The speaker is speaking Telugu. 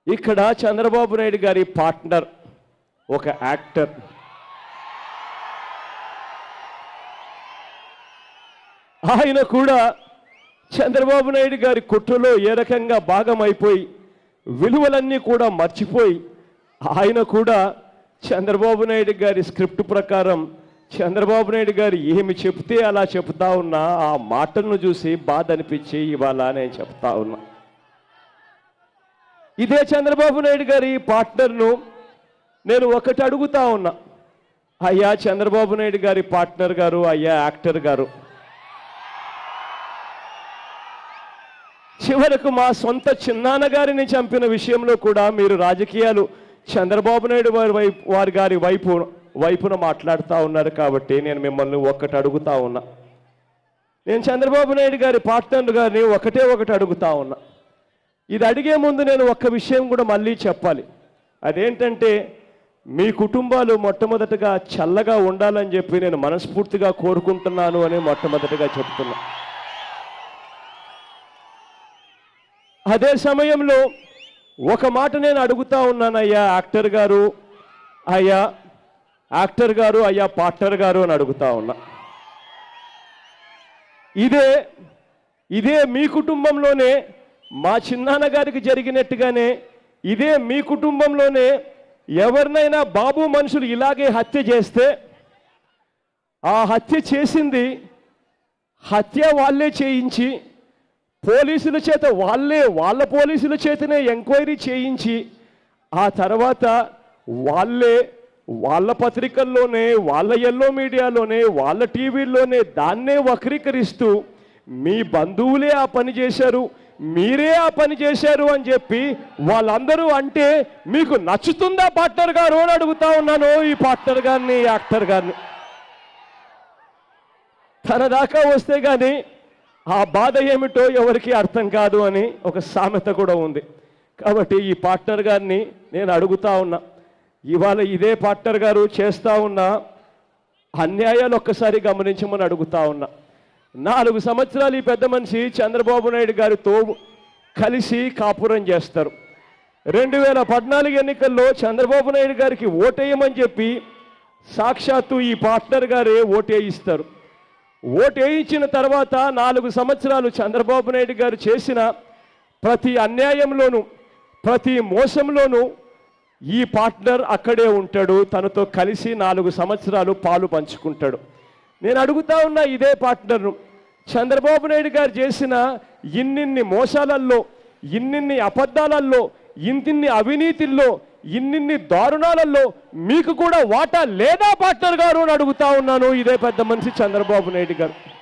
ఇక్కడ చంద్రబాబు నాయుడు గారి పార్ట్నర్ ఒక యాక్టర్ ఆయన కూడా చంద్రబాబు నాయుడు గారి కుట్రలో ఏ రకంగా భాగమైపోయి విలువలన్నీ కూడా మర్చిపోయి ఆయన కూడా చంద్రబాబు నాయుడు గారి స్క్రిప్ట్ ప్రకారం చంద్రబాబు నాయుడు గారు ఏమి చెప్తే అలా చెప్తా ఉన్నా ఆ మాటలను చూసి బాధ అనిపించి ఇవాళ నేను చెప్తా ఉన్నా ఇదే చంద్రబాబు నాయుడు గారి పార్ట్నర్ను నేను ఒకటి అడుగుతా ఉన్నా అయ్యా చంద్రబాబు నాయుడు గారి పార్ట్నర్ గారు అయ్యా యాక్టర్ గారు చివరకు మా సొంత చిన్నాన్న గారిని చంపిన విషయంలో కూడా మీరు రాజకీయాలు చంద్రబాబు నాయుడు వారి వైపు వారి గారి వైపు వైపున మాట్లాడుతూ ఉన్నారు కాబట్టి నేను మిమ్మల్ని ఒక్కటి అడుగుతా ఉన్నా నేను చంద్రబాబు నాయుడు గారి పార్ట్నర్ గారిని ఒకటే ఒకటి అడుగుతా ఉన్నా ఇది అడిగే ముందు నేను ఒక్క విషయం కూడా మళ్ళీ చెప్పాలి అదేంటంటే మీ కుటుంబాలు మొట్టమొదటగా చల్లగా ఉండాలని చెప్పి నేను మనస్ఫూర్తిగా కోరుకుంటున్నాను అని మొట్టమొదటగా చెప్తున్నా అదే సమయంలో ఒక మాట నేను అడుగుతా ఉన్నాను అయ్యా యాక్టర్ గారు అయ్యా యాక్టర్ గారు అయ్యా పార్ట్నర్ గారు అని అడుగుతా ఉన్నా ఇదే ఇదే మీ కుటుంబంలోనే మా చిన్నాన్న గారికి జరిగినట్టుగానే ఇదే మీ కుటుంబంలోనే ఎవరినైనా బాబు మనుషులు ఇలాగే హత్య చేస్తే ఆ హత్య చేసింది హత్య వాళ్ళే చేయించి పోలీసుల చేత వాళ్ళే వాళ్ళ పోలీసుల చేతనే ఎంక్వైరీ చేయించి ఆ తర్వాత వాళ్ళే వాళ్ళ పత్రికల్లోనే వాళ్ళ ఎల్లో మీడియాలోనే వాళ్ళ టీవీల్లోనే దాన్నే వక్రీకరిస్తూ మీ బంధువులే ఆ పని చేశారు మీరే ఆ పని చేశారు అని చెప్పి వాళ్ళందరూ అంటే మీకు నచ్చుతుందా పార్ట్నర్ గారు అని అడుగుతా ఉన్నాను ఈ పార్ట్నర్ గారిని ఈ యాక్టర్ గారిని తన దాకా వస్తే కానీ ఆ బాధ ఏమిటో ఎవరికి అర్థం కాదు అని ఒక సామెత కూడా ఉంది కాబట్టి ఈ పార్ట్నర్ గారిని నేను అడుగుతా ఉన్నా ఇవాళ ఇదే పార్ట్నర్ గారు చేస్తా ఉన్న అన్యాయాలు ఒక్కసారి గమనించమని అడుగుతా ఉన్నా నాలుగు సంవత్సరాలు ఈ పెద్ద మనిషి చంద్రబాబు నాయుడు గారితో కలిసి కాపురం చేస్తారు రెండు వేల పద్నాలుగు ఎన్నికల్లో చంద్రబాబు నాయుడు గారికి ఓటేయమని చెప్పి సాక్షాత్తు ఈ పార్ట్నర్ గారే ఓటేయిస్తారు ఓటేయించిన తర్వాత నాలుగు సంవత్సరాలు చంద్రబాబు నాయుడు గారు చేసిన ప్రతి అన్యాయంలోనూ ప్రతి మోసంలోనూ ఈ పార్ట్నర్ అక్కడే ఉంటాడు తనతో కలిసి నాలుగు సంవత్సరాలు పాలు పంచుకుంటాడు నేను అడుగుతా ఉన్న ఇదే పార్ట్నర్ను చంద్రబాబు నాయుడు గారు చేసిన ఇన్నిన్ని మోసాలల్లో ఇన్నిన్ని అబద్ధాలల్లో ఇంతిన్ని అవినీతిల్లో ఇన్నిన్ని దారుణాలలో మీకు కూడా వాటా లేదా పార్ట్నర్ గారు అని అడుగుతా ఉన్నాను ఇదే పెద్ద మనిషి చంద్రబాబు నాయుడు గారు